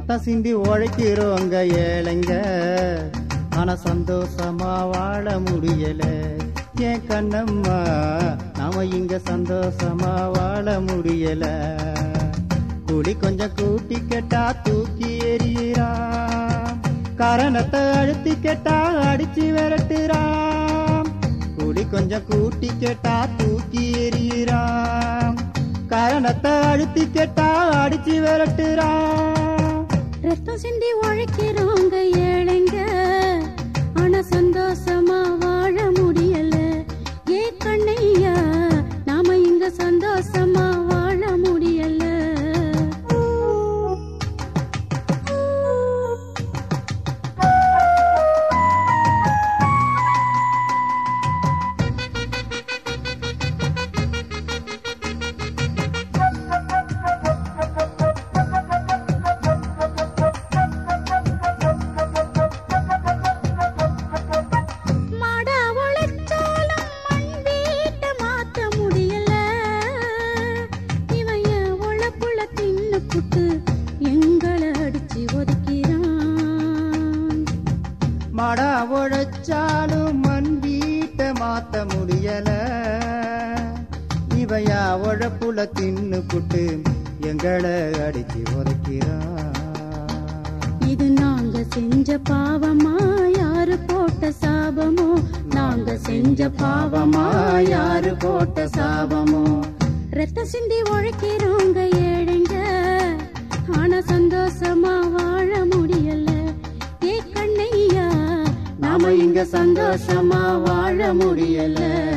ரத்தம் சிந்தி உழைக்கிறோங்க ஏழைங்க ஆனா சந்தோஷமா வாழ முடியல ஏன் கண்ணம்மா நாம இங்க சந்தோஷமா வாழ முடியல கூலி கொஞ்சம் கூட்டி கேட்டா தூக்கி எறிகிறான் காரணத்தை அழுத்தி கேட்டா அடிச்சு விரட்டுறான் கூலி கொஞ்சம் கூட்டி கேட்டா தூக்கி எறிகிறான் காரணத்தை அழுத்தி கேட்டா அடிச்சு விரட்டுறான் ரத்தம் சிந்தி உழைக்கிறோங்க ஏழைங்க ஆனா சந்தோஷமா வாழ முடியல ஏ கண்ணையா நாம இங்க சந்தோஷமா வாழ முடியல மாடா உழைச்சாலும் மண் வீட்டை மாத்த முடியல இவன் என் உழைப்புல தின்னு புட்டு எங்களை அடிச்சு ஒதுக்கிறான் மடா உழைச்சாலும் மண் வீட்டை மாத்த முடியல இவையா உழப்புல தின்னு புட்டு எங்களை அடிச்சு உதைக்கிறான் இது நாங்க செஞ்ச பாவமா யாரு போட்ட சாபமோ நாங்க செஞ்ச பாவமா யாரு போட்ட சாபமோ ரத்த சிந்தி உழைக்கிறோங்க ஏழைங்க ஆனா சந்தோஷமா வாழ முடியல ஏ கண்ணையா நாம இங்க சந்தோஷமா வாழ முடியல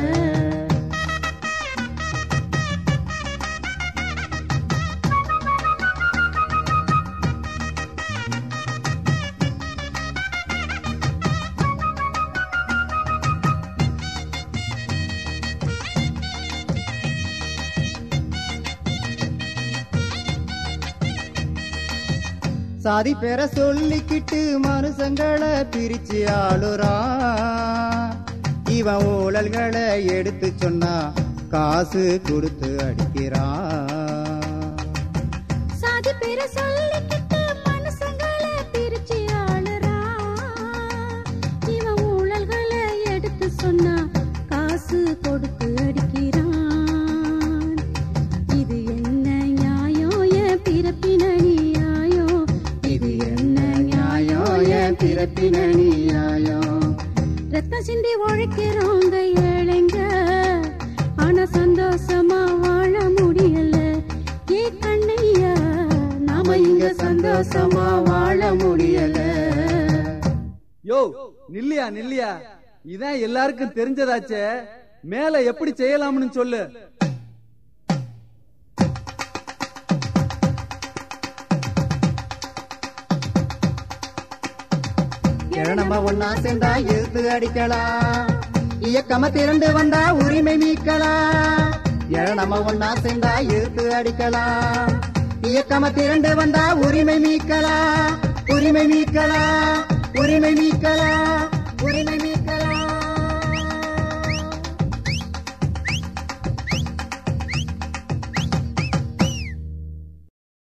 சாதி பேர சொல்லிக்கிட்டு மனுஷங்களை பிரிச்சு ஆளுறான் இவன் ஊழல்களை எடுத்து சொன்னா காசு கொடுத்து அடிக்கிறான் சாதி பேர சொல்லிக்கிட்டு மனுஷங்களை பிரிச்சு ஆளுறான் இவன் ஊழல்களை எடுத்து சொன்னா காசு கொடுத்து அடிக்கிறான் இது என்ன நியாயம் என் பிறப்பின நியாயம் இது என்ன நியாயம் என் பிறப்பின நியாயம் ரத்த சிந்தி உழைக்கிறோங்க ஏழைங்க ஆனா சந்தோஷமா வாழ முடியல ஏ கண்ணையா நாம இங்க சந்தோஷமா வாழ முடியல யோ நில்லியா நில்லியா இதான் எல்லாருக்கும் தெரிஞ்சதாச்சே மேல எப்படி செய்யலாம்னு சொல்லு நம்ம ஒன்னா சேர்ந்தா எழுத்து அடிக்கலாம் இயக்கம திரண்டு வந்தா உரிமை மீட்கலாம் நம்ம ஒன்னா சேர்ந்தா எழுத்து அடிக்கலாம் இயக்கம திரண்டு வந்தா உரிமை மீட்கலாம் உரிமை மீட்கலாம் உரிமை மீட்கலாம்